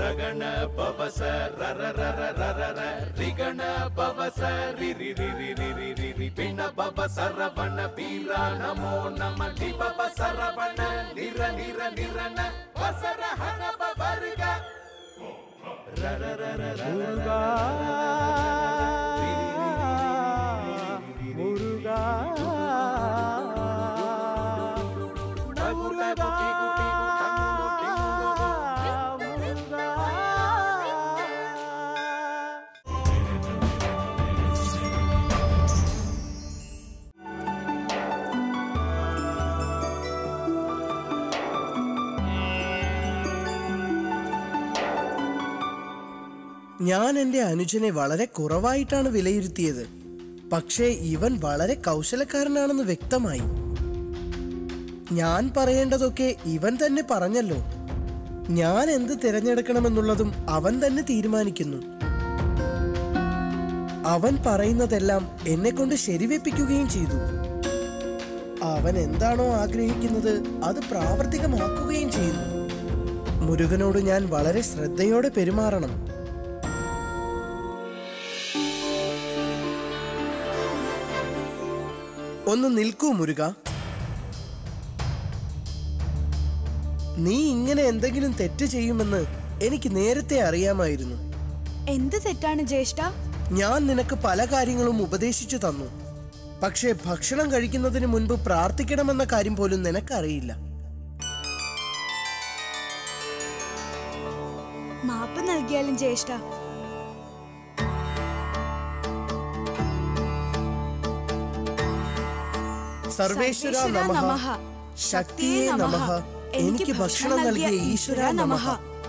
ರಗಣ ಪವಸ ರರ ರರ ರರ ರ ರಿಗಣ ಪವಸ ರಿ ರಿ ರಿ ರಿ ರಿ ರಿ ರಿ ರಿ ಪಿಣ ಪವ ಸರವಣ ವೀರ ನಮೋ ನಮ ಲಿ ಪವ ಸರವಣ ನಿರ ನಿರ ನಿರನ ವಸರ ಹನ ಪವರ್ಗ ರ ರ ರ ರ ರ ರ ರ മുരുകാ ഞാൻ എന്റെ അനുജനെ വളരെ കുറവായിട്ടാണ് വിലയിരുത്തിയത് പക്ഷേ ഇവൻ വളരെ കൗശലക്കാരനാണെന്ന് വ്യക്തമായി ഞാൻ പറയേണ്ടതൊക്കെ ഇവൻ തന്നെ പറഞ്ഞല്ലോ ഞാൻ എന്ത് തിരഞ്ഞെടുക്കണമെന്നുള്ളതും അവൻ തന്നെ തീരുമാനിക്കുന്നു അവൻ പറയുന്നതെല്ലാം എന്നെ കൊണ്ട് ശരിവെപ്പിക്കുകയും ചെയ്തു അവൻ എന്താണോ ആഗ്രഹിക്കുന്നത് അത് പ്രാവർത്തികമാക്കുകയും ചെയ്യുന്നു മുരുകനോട് ഞാൻ വളരെ ശ്രദ്ധയോടെ പെരുമാറണം ഒന്ന് നിൽക്കൂ മുരുക നീ ഇങ്ങനെ എന്തെങ്കിലും തെറ്റ് ചെയ്യുമെന്ന് എനിക്ക് നേരത്തെ അറിയാമായിരുന്നു എന്ത് തെറ്റാണ് ജ്യേഷ്ഠ ഞാൻ നിനക്ക് പല കാര്യങ്ങളും ഉപദേശിച്ചു തന്നു പക്ഷേ ഭക്ഷണം കഴിക്കുന്നതിന് മുൻപ് പ്രാർത്ഥിക്കണമെന്ന കാര്യം പോലും നിനക്കറിയില്ല മാപ്പ് നൽകിയാലും ജ്യേഷ്ഠ സർവേശ്വര നമഃ ശക്തിയെ നമഃ എനിക്ക് ഭക്ഷണം നൽകിയ ഈശ്വര നമഃ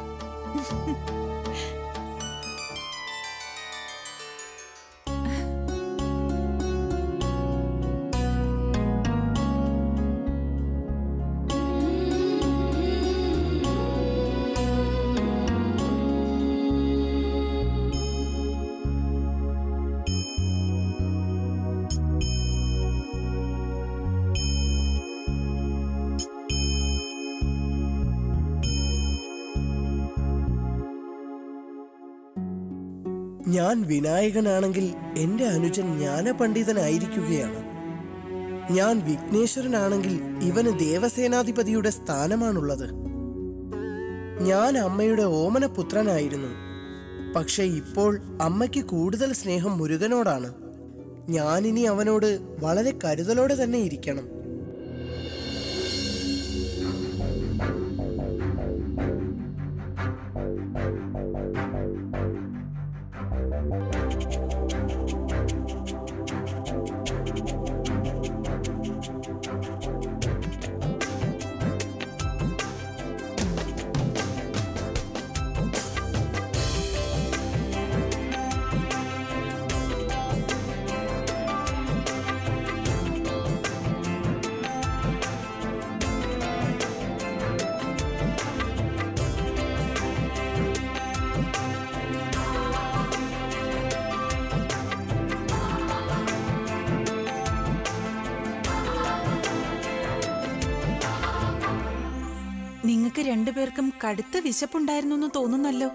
ഞാൻ വിനായകനാണെങ്കിൽ എന്റെ അനുജൻ ജ്ഞാനപണ്ഡിതനായിരിക്കുകയാണ് ഞാൻ വിഘ്നേശ്വരനാണെങ്കിൽ ഇവന് ദേവസേനാധിപതിയുടെ സ്ഥാനമാണുള്ളത് ഞാൻ അമ്മയുടെ ഓമനപുത്രനായിരുന്നു പക്ഷെ ഇപ്പോൾ അമ്മയ്ക്ക് കൂടുതൽ സ്നേഹം മുരുകനോടാണ് ഞാനിനി അവനോട് വളരെ കരുതലോടെ തന്നെ ഇരിക്കണം നിങ്ങൾക്ക് രണ്ടുപേർക്കും കടുത്ത വിശപ്പുണ്ടായിരുന്നു എന്ന് തോന്നുന്നല്ലോ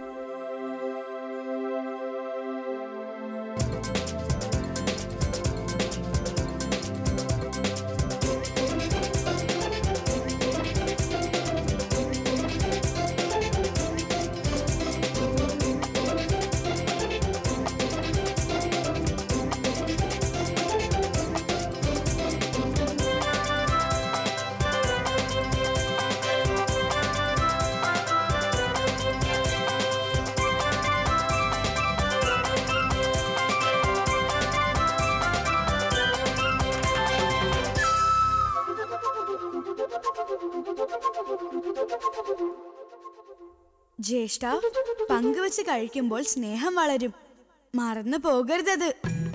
ജ്യേഷ്ഠ പങ്കുവച്ച് കഴിക്കുമ്പോൾ സ്നേഹം വളരും മറന്നു പോകരുതത്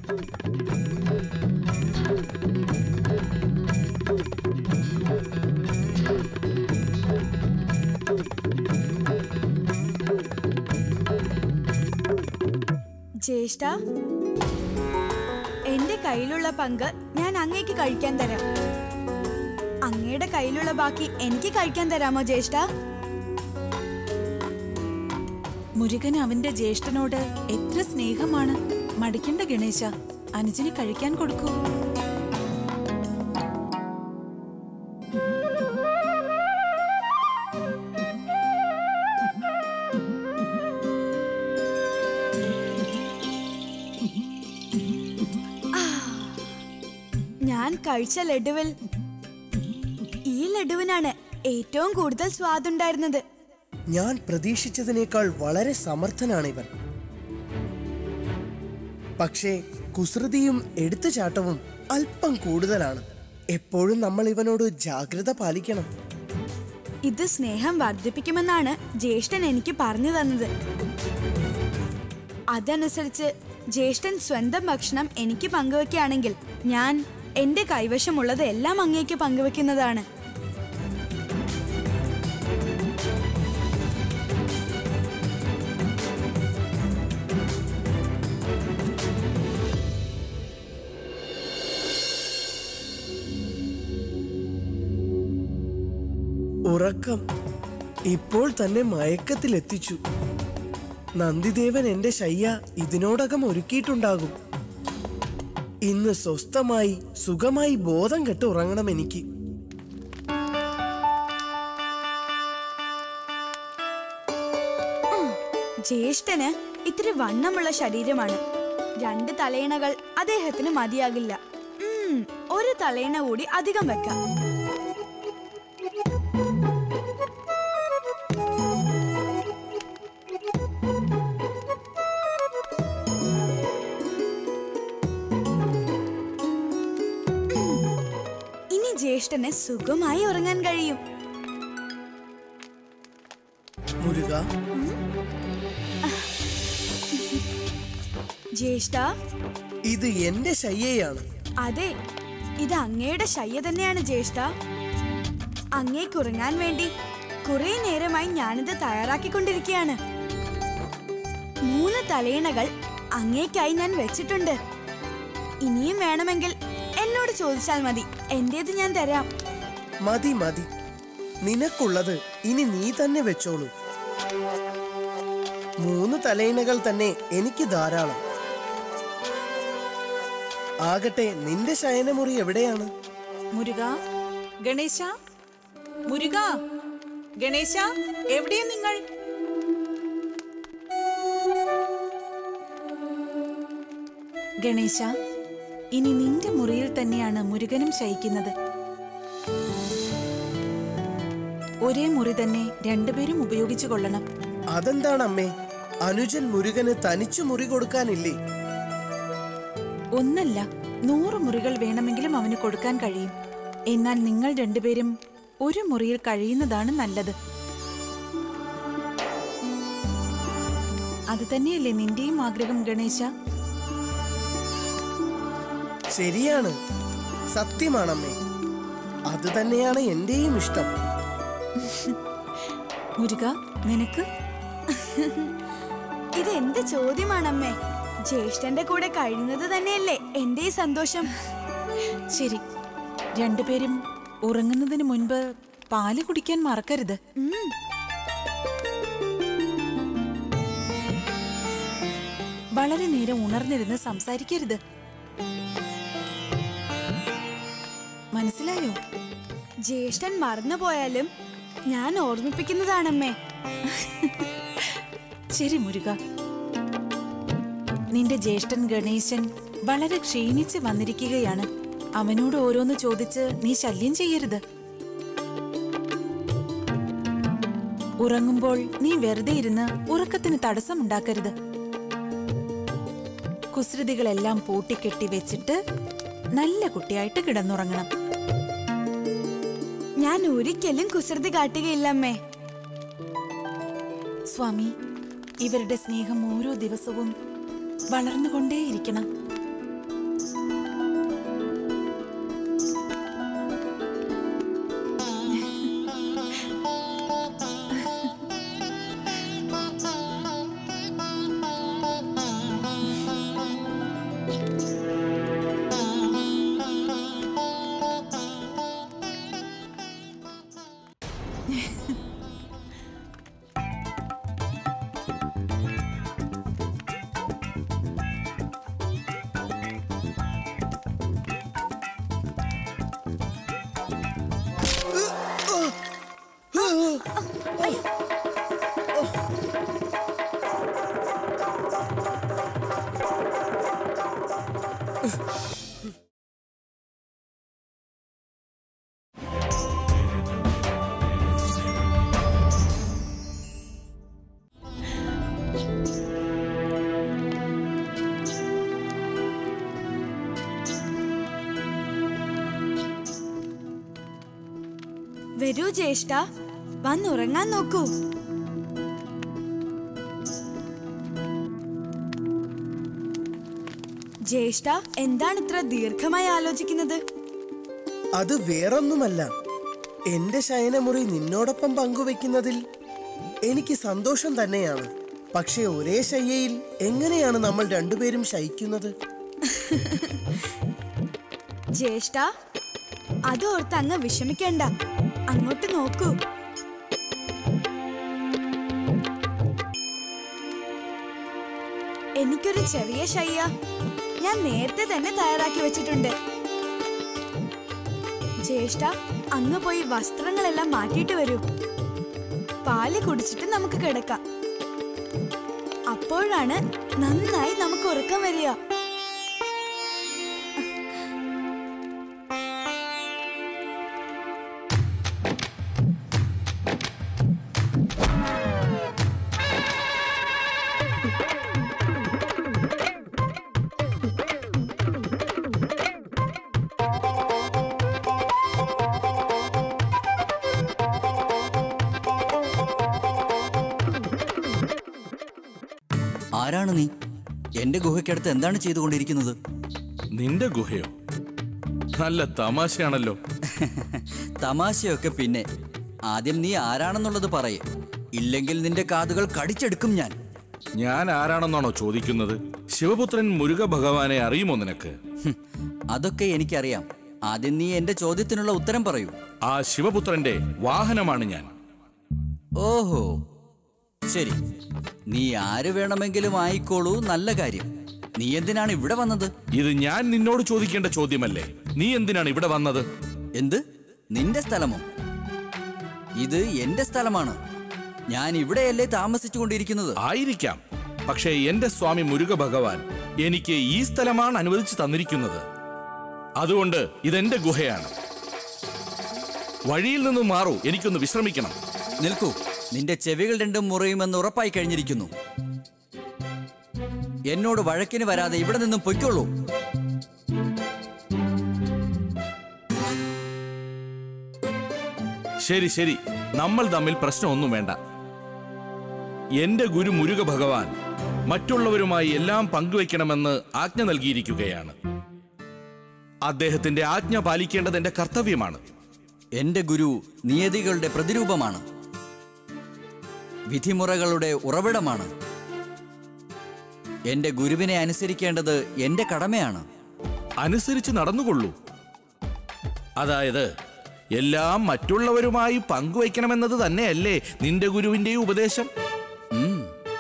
ജ്യേഷ്ഠ എന്റെ കയ്യിലുള്ള പങ്ക് ഞാൻ അങ്ങേക്ക് കഴിക്കാൻ തരാം അങ്ങയുടെ കയ്യിലുള്ള ബാക്കി എനിക്ക് കഴിക്കാൻ തരാമോ ജ്യേഷ്ഠ മുരുകൻ അവന്റെ ജ്യേഷ്ഠനോട് എത്ര സ്നേഹമാണ് മടിക്കണ്ട ഗണേശ അനുജന് കഴിക്കാൻ കൊടുക്കൂ ഞാൻ കഴിച്ച ലഡുവിൽ ഈ ലഡുവിനാണ് ഏറ്റവും കൂടുതൽ സ്വാദുണ്ടായിരുന്നത് ഞാൻ പ്രതീക്ഷിച്ചതിനേക്കാൾ വളരെ സമർത്ഥനാണ് ഇവൻ പക്ഷേ കുസൃതിയും എടുത്തുചാട്ടവും അല്പം കൂടുതലാണ് എപ്പോഴും നമ്മൾ ഇവനോട് ജാഗ്രത പാലിക്കണം ഇത് സ്നേഹം വർദ്ധിപ്പിക്കുമെന്നാണ് ജ്യേഷ്ഠൻ എനിക്ക് പറഞ്ഞു തന്നത് അതനുസരിച്ച് ജ്യേഷ്ഠൻ സ്വന്തം ഭക്ഷണം എനിക്ക് പങ്കുവെക്കുകയാണെങ്കിൽ ഞാൻ എന്റെ കൈവശമുള്ളത് എല്ലാം അങ്ങേക്ക് പങ്കുവെക്കുന്നതാണ് ഉറക്കം ഇപ്പോൾ തന്നെ മയക്കത്തിലെത്തിച്ചു നന്ദിദേവൻ എന്റെ ശയ്യ ഇതിനോടകം ഒരുക്കിയിട്ടുണ്ടാകും ഇന്ന് സ്വസ്ഥമായി സുഖമായി ബോധം കെട്ട് ഉറങ്ങണം എനിക്ക് ജ്യേഷ്ഠന് ഇത്തിരി വണ്ണമുള്ള ശരീരമാണ് രണ്ട് തലയിണകൾ അദ്ദേഹത്തിന് മതിയാകില്ല ഉം, ഒരു തലയിണ കൂടി അധികം വെക്കാം ഇനി ജ്യേഷ്ഠന് സുഖമായി ഉറങ്ങാൻ കഴിയും മുരുക ജ്യേഷ്ഠ ഇത് എന്റെ ശയ്യയാണ് അതെ ഇത് അങ്ങയുടെ ശയ്യ തന്നെയാണ് ജ്യേഷ്ഠ അങ്ങേക്ക് ഉറങ്ങാൻ വേണ്ടി കുറെ നേരമായി ഞാനിത് തയ്യാറാക്കിക്കൊണ്ടിരിക്കുകയാണ് മൂന്ന് തലയിണകൾ അങ്ങേക്കായി ഞാൻ വെച്ചിട്ടുണ്ട് ഇനിയും വേണമെങ്കിൽ എന്നോട് ചോദിച്ചാൽ മതി എന്റേത് ഞാൻ തരാം മതി മതി നിനക്കുള്ളത് ഇനി നീ തന്നെ വെച്ചോളൂ മൂന്ന് തലയിണകൾ തന്നെ എനിക്ക് ധാരാളം ആകട്ടെ നിന്റെ ശയനമുറി എവിടെയാണ് മുരുക ഗണേശ മുരുക ഗണേശ എവിടെയാ നിങ്ങൾ ഗണേശ ഇനി നിന്റെ മുറിയിൽ തന്നെയാണ് മുരുകനും ശയിക്കുന്നത് ഒരേ മുറി തന്നെ രണ്ടുപേരും ഉപയോഗിച്ചു കൊള്ളണം അതെന്താണ് അമ്മേ അനുജൻ മുരുകന് തനിച്ചു മുറി കൊടുക്കാനില്ലേ ഒന്നല്ല നൂറ് മുറികൾ വേണമെങ്കിലും അവന് കൊടുക്കാൻ കഴിയും എന്നാൽ നിങ്ങൾ രണ്ടുപേരും ഒരു മുറിയിൽ കഴിയുന്നതാണ് നല്ലത് അത് തന്നെയല്ലേ നിന്റെയും ആഗ്രഹം ഗണേശ ശരിയാണ് സത്യമാണമ്മേ അത് തന്നെയാണ് എന്റെയും ഇഷ്ടം മുരുക നിനക്ക് ഇത് എന്ത് ചോദ്യമാണമ്മേ ജ്യേഷ്ഠന്റെ കൂടെ കഴിയുന്നത് തന്നെയല്ലേ എന്റെ ഈ സന്തോഷം ശരി രണ്ടുപേരും ഉറങ്ങുന്നതിന് മുൻപ് പാല് കുടിക്കാൻ മറക്കരുത് ഉം. വളരെ നേരം ഉണർന്നിരുന്ന് സംസാരിക്കരുത് മനസ്സിലായോ ജ്യേഷ്ഠൻ മറന്നുപോയാലും ഞാൻ ഓർമ്മിപ്പിക്കുന്നതാണമ്മേ ശരി മുരുക നിന്റെ ജ്യേഷ്ഠൻ ഗണേശൻ വളരെ ക്ഷീണിച്ച് വന്നിരിക്കുകയാണ് അവനോട് ഓരോന്ന് ചോദിച്ച് നീ ശല്യം ചെയ്യരുത് ഉറങ്ങുമ്പോൾ നീ വെറുതെ ഇരുന്ന് ഉറക്കത്തിന് തടസ്സമുണ്ടാക്കരുത് കുസൃതികളെല്ലാം പൂട്ടിക്കെട്ടി വെച്ചിട്ട് നല്ല കുട്ടിയായിട്ട് കിടന്നുറങ്ങണം ഞാൻ ഒരിക്കലും കുസൃതി കാട്ടുകയില്ലമ്മേ സ്വാമി ഇവരുടെ സ്നേഹം ഓരോ ദിവസവും വളർന്നുകൊണ്ടേയിരിക്കണം വരൂ ജ്യേഷ്ഠ വന്നുറങ്ങാൻ നോക്കൂ ജ്യേഷ്ഠ എന്താണ് ഇത്ര ദീർഘമായി ആലോചിക്കുന്നത് അത് വേറൊന്നുമല്ല എന്റെ ശയനമുറി നിന്നോടൊപ്പം പങ്കുവെക്കുന്നതിൽ എനിക്ക് സന്തോഷം തന്നെയാണ് പക്ഷേ ഒരേ ശയ്യയിൽ എങ്ങനെയാണ് നമ്മൾ രണ്ടുപേരും ശയിക്കുന്നത് ജ്യേഷ്ഠ അതോർത്ത് അങ്ങ് വിഷമിക്കണ്ട അങ്ങോട്ട് നോക്കൂ എനിക്കൊരു ചെറിയ ശയ്യ ഞാൻ നേരത്തെ തന്നെ തയ്യാറാക്കി വെച്ചിട്ടുണ്ട് ജ്യേഷ്ഠ അങ്ങ് പോയി വസ്ത്രങ്ങളെല്ലാം മാറ്റിയിട്ട് വരൂ പാല് കുടിച്ചിട്ട് നമുക്ക് കിടക്കാം അപ്പോഴാണ് നന്നായി നമുക്ക് ഉറക്കം വരിക ആരാണ് നീ എന്റെ ഗുഹയ്ക്കടുത്ത് എന്താണ് ചെയ്തുകൊണ്ടിരിക്കുന്നത് നിന്റെ ഗുഹയോ നല്ല തമാശയാണല്ലോ തമാശയൊക്കെ പിന്നെ ആദ്യം നീ ആരാണെന്നുള്ളത് പറയേ ഇല്ലെങ്കിൽ നിന്റെ കാതുകൾ കടിച്ചെടുക്കും ഞാൻ ഞാൻ ആരാണെന്നാണോ ചോദിക്കുന്നത് ശിവപുത്രൻ മുരുക ഭഗവാനെ അറിയുമോ നിനക്ക് ഹും, അതൊക്കെ എനിക്കറിയാം ആദ്യം നീ എന്റെ ചോദ്യത്തിനുള്ള ഉത്തരം പറയൂ ആ ശിവപുത്രന്റെ വാഹനമാണ് ഞാൻ ഓഹോ ശരി നീ ആര് വേണമെങ്കിലും ആയിക്കോളൂ നല്ല കാര്യം നീ എന്തിനാണ് ഇവിടെ വന്നത് ഇത് ഞാൻ നിന്നോട് ചോദിക്കേണ്ട ചോദ്യമല്ലേ നീ എന്തിനാണ് ഇവിടെ വന്നത് എന്ത് നിന്റെ സ്ഥലമോ ഇത് എന്റെ സ്ഥലമാണ് ഞാൻ ഇവിടെയല്ലേ താമസിച്ചുകൊണ്ടിരിക്കുന്നത് ആയിരിക്കാം പക്ഷേ എന്റെ സ്വാമി മുരുക ഭഗവാൻ എനിക്ക് ഈ സ്ഥലമാണ് അനുവദിച്ചു തന്നിരിക്കുന്നത് അതുകൊണ്ട് ഇതെന്റെ ഗുഹയാണ് വഴിയിൽ നിന്നും മാറൂ എനിക്കൊന്ന് വിശ്രമിക്കണം നിൽക്കൂ നിന്റെ ചെവികൾ രണ്ടും മുറിയുമെന്ന് ഉറപ്പായി കഴിഞ്ഞിരിക്കുന്നു എന്നോട് വഴക്കിന് വരാതെ ഇവിടെ നിന്നും പൊയ്ക്കോളൂ ശരി ശരി നമ്മൾ തമ്മിൽ പ്രശ്നമൊന്നും വേണ്ട എന്റെ ഗുരു മുരുക ഭഗവാൻ മറ്റുള്ളവരുമായി എല്ലാം പങ്കുവെക്കണമെന്ന് ആജ്ഞ നൽകിയിരിക്കുകയാണ് അദ്ദേഹത്തിന്റെ ആജ്ഞ പാലിക്കേണ്ടത് എന്റെ കർത്തവ്യമാണ് എന്റെ ഗുരു നിയതികളുടെ പ്രതിരൂപമാണ് വിധിമുറകളുടെ ഉറവിടമാണ് എന്റെ ഗുരുവിനെ അനുസരിക്കേണ്ടത് എന്റെ കടമയാണ് അനുസരിച്ച് നടന്നുകൊള്ളൂ അതായത് എല്ലാം മറ്റുള്ളവരുമായി പങ്കുവയ്ക്കണമെന്നത് തന്നെയല്ലേ നിന്റെ ഗുരുവിന്റെ ഉപദേശം ഉം.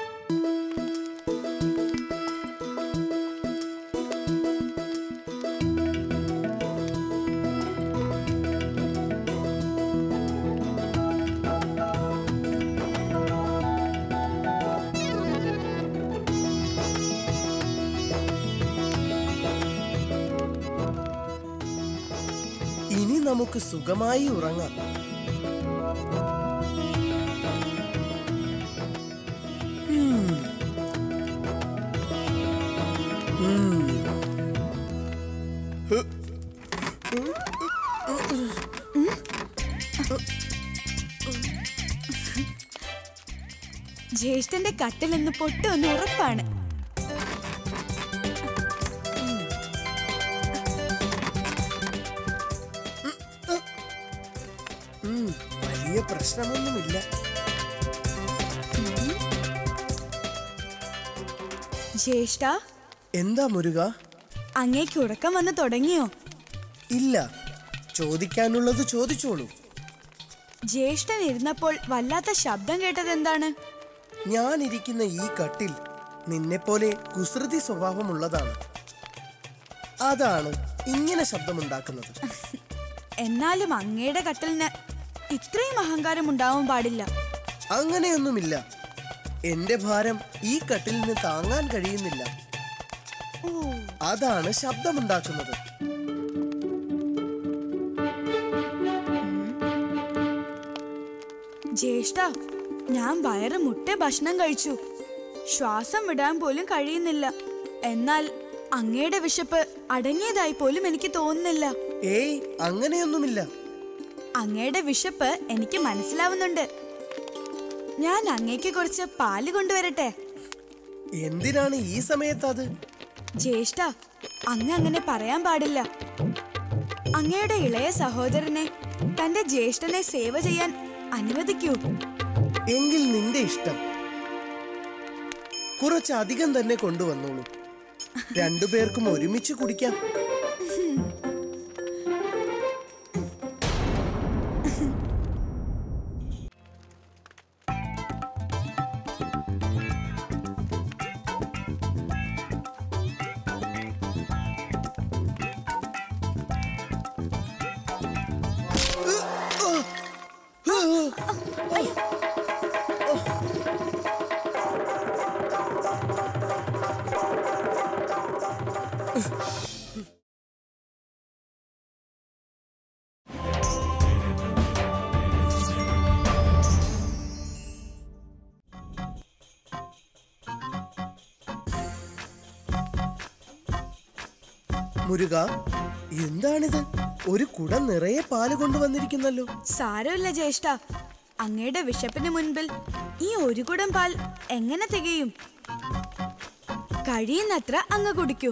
ഇനി നമുക്ക് സുഖമായി ഉറങ്ങാം ഉം. ഉം. ജ്യേഷ്ഠന്റെ കട്ടിൽ നിന്ന് പൊട്ടുമെന്ന് ഉറപ്പാണ് ഉം. വലിയ പ്രശ്നമൊന്നുമില്ല ജ്യേഷ്ഠ എന്താ മുരുക അങ്ങേക്ക് ഉറക്കം വന്ന് തുടങ്ങിയോ ഇല്ല ചോദിക്കാനുള്ളത് ചോദിച്ചോളൂ ജ്യേഷ്ഠൻ ഇരുന്നപ്പോൾ വല്ലാത്ത ശബ്ദം കേട്ടത് എന്താണ് ഞാൻ ഇരിക്കുന്ന ഈ കട്ടിൽ നിന്നെപ്പോലെ കുസൃതി സ്വഭാവമുള്ളതാണ് അതാണ് ഇങ്ങനെ ശബ്ദമുണ്ടാക്കുന്നത് എന്നാലും അങ്ങയുടെ കട്ടിലിന് ഇത്രയും അഹങ്കാരം ഉണ്ടാവാൻ പാടില്ല അങ്ങനെയൊന്നുമില്ല എന്റെ ഭാരം ഈ കട്ടിലിന് താങ്ങാൻ കഴിയുന്നില്ല അതാണ് ശബ്ദമുണ്ടാക്കുന്നത് ജ്യേഷ്ഠ ഞാൻ വയറ് മുട്ടെ ഭക്ഷണം കഴിച്ചു ശ്വാസം വിടാൻ പോലും കഴിയുന്നില്ല എന്നാൽ അങ്ങയുടെ വിശപ്പ് അടങ്ങിയതായി പോലും എനിക്ക് തോന്നുന്നില്ല ഏയ് അങ്ങനെയൊന്നുമില്ല അങ്ങയുടെ വിശപ്പ് എനിക്ക് മനസ്സിലാവുന്നുണ്ട് ഞാൻ അങ്ങേക്ക് കുറച്ച് പാല് കൊണ്ടുവരട്ടെ എന്തിനാണ് ഈ സമയത്ത് അത് ജ്യേഷ്ഠ അങ്ങ് അങ്ങനെ പറയാൻ പാടില്ല അങ്ങയുടെ ഇളയ സഹോദരനെ തന്റെ ജ്യേഷ്ഠനെ സേവ ചെയ്യാൻ അനുവദിക്കൂ എങ്കിൽ നിന്റെ ഇഷ്ടം കുറച്ചധികം തന്നെ കൊണ്ടുവന്നോളൂ രണ്ടുപേർക്കും ഒരുമിച്ച് കുടിക്കാം മുരുക എന്താണിത് ഒരു കുടം നിറയെ പാല് കൊണ്ടുവന്നിരിക്കുന്നല്ലോ സാരമില്ല ജ്യേഷ്ഠ അങ്ങയുടെ വിശപ്പിന് മുൻപിൽ ഈ ഒരു കുടം പാൽ എങ്ങനെ തികയും കഴിയുന്നത്ര അങ്ങ് കുടിക്കൂ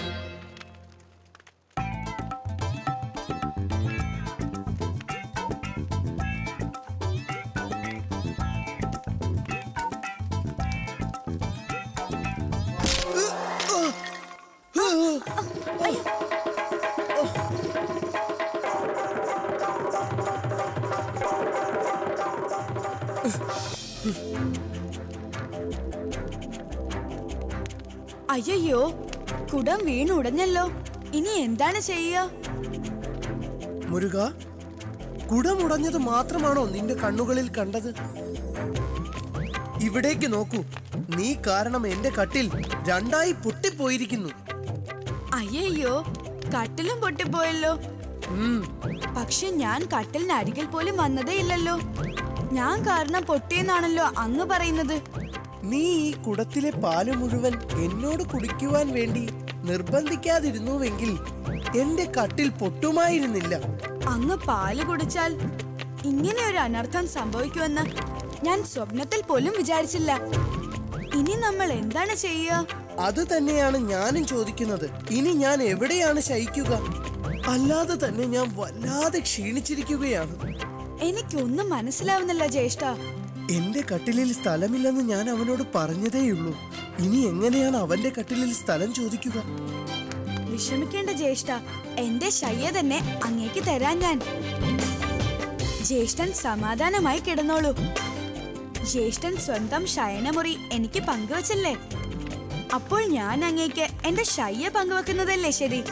അയ്യോ കുടം വീണുടഞ്ഞല്ലോ ഇനി എന്താണ് ചെയ്യുക മുരുക കുടമുടഞ്ഞത് മാത്രമാണോ നിന്റെ കണ്ണുകളിൽ കണ്ടത് ഇവിടേക്ക് നോക്കൂ നീ കാരണം എന്റെ കട്ടിൽ രണ്ടായി പൊട്ടിപ്പോയിരിക്കുന്നു അയ്യോ കട്ടിലും പൊട്ടിപ്പോയല്ലോ ഉം, പക്ഷെ ഞാൻ കട്ടിലിന് അരികിൽ പോലും വന്നതേ ഇല്ലല്ലോ ഞാൻ കാരണം പൊട്ടിയെന്നാണല്ലോ അങ്ങ് പറയുന്നത് നീ ഈ കുടത്തിലെ പാല് മുഴുവൻ എന്നോട് കുടിക്കുവാൻ വേണ്ടി നിർബന്ധിക്കാതിരുന്നുവെങ്കിൽ എന്റെ കട്ടിൽ പൊട്ടുമായിരുന്നില്ല അങ്ങ് പാല് കുടിച്ചാൽ ഇങ്ങനെ ഒരു അനർത്ഥം സംഭവിക്കുമെന്ന് ഞാൻ സ്വപ്നത്തിൽ പോലും വിചാരിച്ചില്ല ഇനി നമ്മൾ എന്താണ് ചെയ്യുക അത് തന്നെയാണ് ഞാനും ചോദിക്കുന്നത് ഇനി ഞാൻ എവിടെയാണ് ശയിക്കുക അല്ലാതെ തന്നെ ഞാൻ വല്ലാതെ ക്ഷീണിച്ചിരിക്കുകയാണ് എനിക്കൊന്നും മനസ്സിലാവുന്നില്ല ജ്യേഷ്ഠ എന്റെ കട്ടിലിൽ സ്ഥലമില്ലെന്ന് ഞാൻ അവനോട് പറഞ്ഞതേയുള്ളൂ ഇനി എങ്ങനെയാണ് അവന്റെ കട്ടിലിൽ സ്ഥലം ചോദിക്കുക വിഷമിക്കേണ്ട ജ്യേഷ്ഠ എന്റെ ശയ്യ തന്നെ അങ്ങേക്ക് തരാൻ ഞാൻ ജ്യേഷ്ഠൻ സമാധാനമായി കിടന്നോളൂ ജ്യേഷ്ഠൻ സ്വന്തം ശയനമുറി എനിക്ക് പങ്കുവച്ചല്ലേ അപ്പോൾ ഞാൻ അങ്ങേക്ക് എന്റെ ശയ്യ പങ്കുവെക്കുന്നതല്ലേ ശരി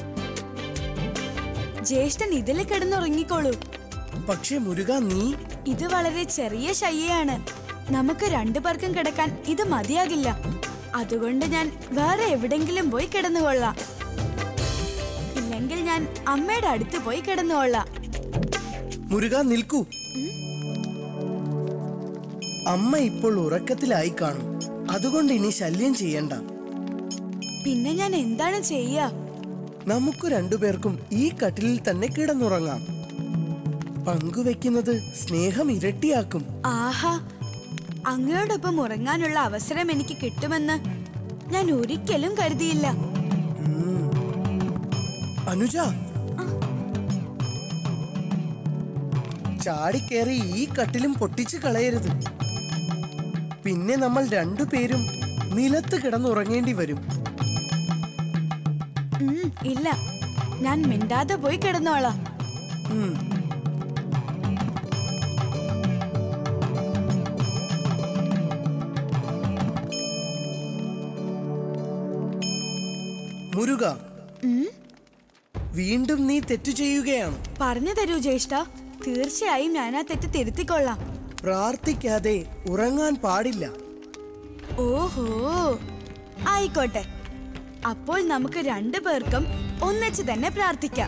ജ്യേഷ്ഠൻ ഇതിൽ കിടന്നുറങ്ങിക്കോളൂ പക്ഷേ മുരുക നീ ഇത് വളരെ ചെറിയ ശയ്യയാണ് നമുക്ക് രണ്ടു പേർക്കും കിടക്കാൻ ഇത് മതിയാകില്ല അതുകൊണ്ട് ഞാൻ വേറെ എവിടെങ്കിലും പോയി കിടന്നുകൊള്ളാം ഇല്ലെങ്കിൽ ഞാൻ അമ്മയുടെ അടുത്ത് പോയി കിടന്നുകൊള്ളാം മുരുക നിൽക്കൂ അമ്മ ഇപ്പോൾ ഉറക്കത്തിലായി കാണും അതുകൊണ്ട് ഇനി ശല്യം ചെയ്യണ്ട പിന്നെ ഞാൻ എന്താണ് ചെയ്യുക നമുക്ക് രണ്ടുപേർക്കും ഈ കട്ടിലിൽ തന്നെ കിടന്നുറങ്ങാം പങ്കുവെക്കുന്നത് സ്നേഹം ഇരട്ടിയാക്കും ആഹാ അങ്ങയോടൊപ്പം ഉറങ്ങാനുള്ള അവസരം എനിക്ക് കിട്ടുമെന്ന് ഞാൻ ഒരിക്കലും കരുതിയില്ല അനുജ ചാടിക്കേറി ഈ കട്ടിലും പൊട്ടിച്ചു കളയരുത് പിന്നെ നമ്മൾ രണ്ടുപേരും നിലത്ത് കിടന്നുറങ്ങേണ്ടി വരും ഉം, ഇല്ല ഞാൻ മിണ്ടാതെ പോയി കിടന്നോളാം ഉം. മുരുക വീണ്ടും നീ തെറ്റു ചെയ്യുകയാണ് പറഞ്ഞു തരൂ ജ്യേഷ്ഠ തീർച്ചയായും ഞാൻ ആ തെറ്റ് തിരുത്തിക്കൊള്ളാം പ്രാർത്ഥിക്കാതെ ഉറങ്ങാൻ പാടില്ല ഓഹോ ആയിക്കോട്ടെ അപ്പോൾ നമുക്ക് രണ്ടു പേർക്കും ഒന്നിച്ച് തന്നെ പ്രാർത്ഥിക്കാം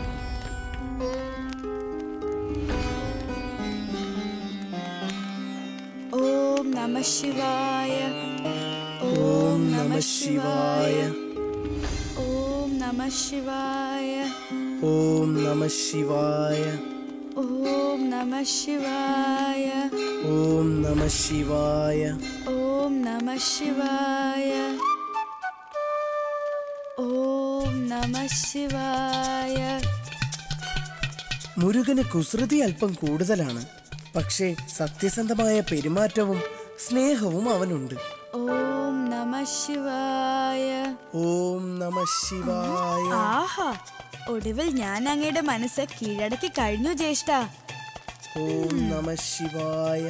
ഓം നമ ശിവായ ഓം നമ ശിവായ ഓം നമ ശിവായ ഓം നമ ശിവായ ഓം നമ ശിവായ ഓം നമ ശിവായ ഓം നമ ശിവായ ഓം നമ ശിവായ മുരുകന് കുസൃതി അല്പം കൂടുതലാണ് പക്ഷേ സത്യസന്ധമായ പെരുമാറ്റവും സ്നേഹവും അവനുണ്ട് ഓം നമ ശിവായ ഓം നമ ശിവായ ആഹാ ഒടുവിൽ ഞാൻ അങ്ങയുടെ മനസ്സ് കീഴടക്കി കഴിഞ്ഞു ജ്യേഷ്ഠ ഓം നമ ശിവായ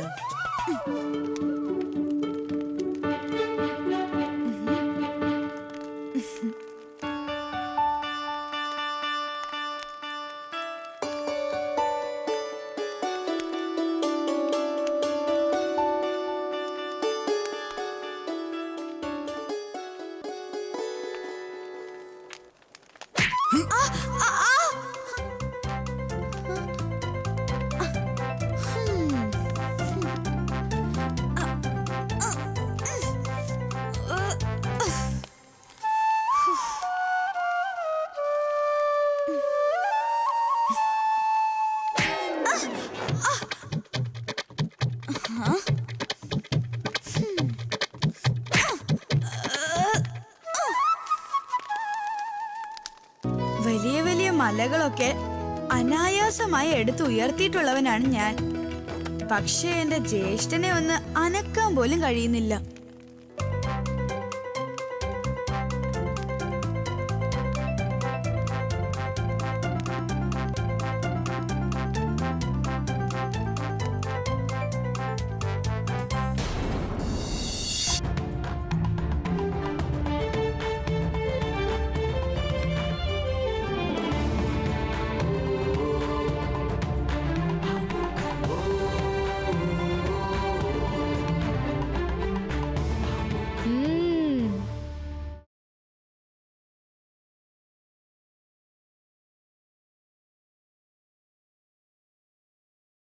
വലിയ വലിയ മലകളൊക്കെ അനായാസമായി എടുത്തുയർത്തിയിട്ടുള്ളവനാണ് ഞാൻ പക്ഷേ എന്റെ ജ്യേഷ്ഠനെ ഒന്ന് അനക്കാൻ പോലും കഴിയുന്നില്ല